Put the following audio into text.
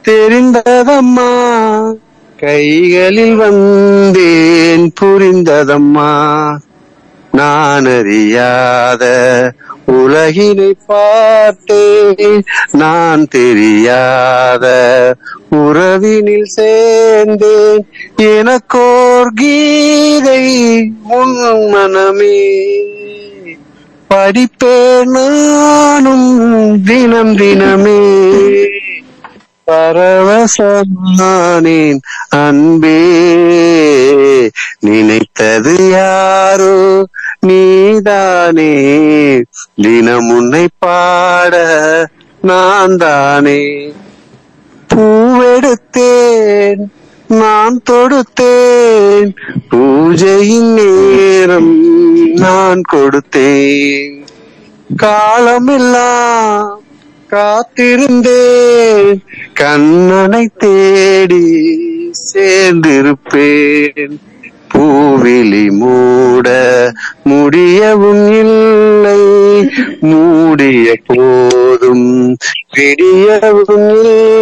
தெரிந்ததம்மா கைகளில் வந்தேன் புரிந்ததம்மா நான் அறியாத உலகினை பார்த்தேன் நான் தெரியாத உறவினில் சேர்ந்தேன் எனக்கோர் கீதை உன் மனமே படிப்பேன் நானும் தினம் தினமே பரவசமானேன் அன்பே நினைத்தது யாரோ நீதானே தினம் உன்னை பாட நான் தானே பூவெடுத்தேன் நான் தொடுத்தேன் பூஜையின் நேரம் நான் கொடுத்தேன் காலமெல்லாம் காத்திருந்தேன் கண்ணனை தேடி சேர்ந்திருப்பேன் பூவிழி மூட முடியவும் இல்லை மூடிய போதும் விடியவும் இல்லை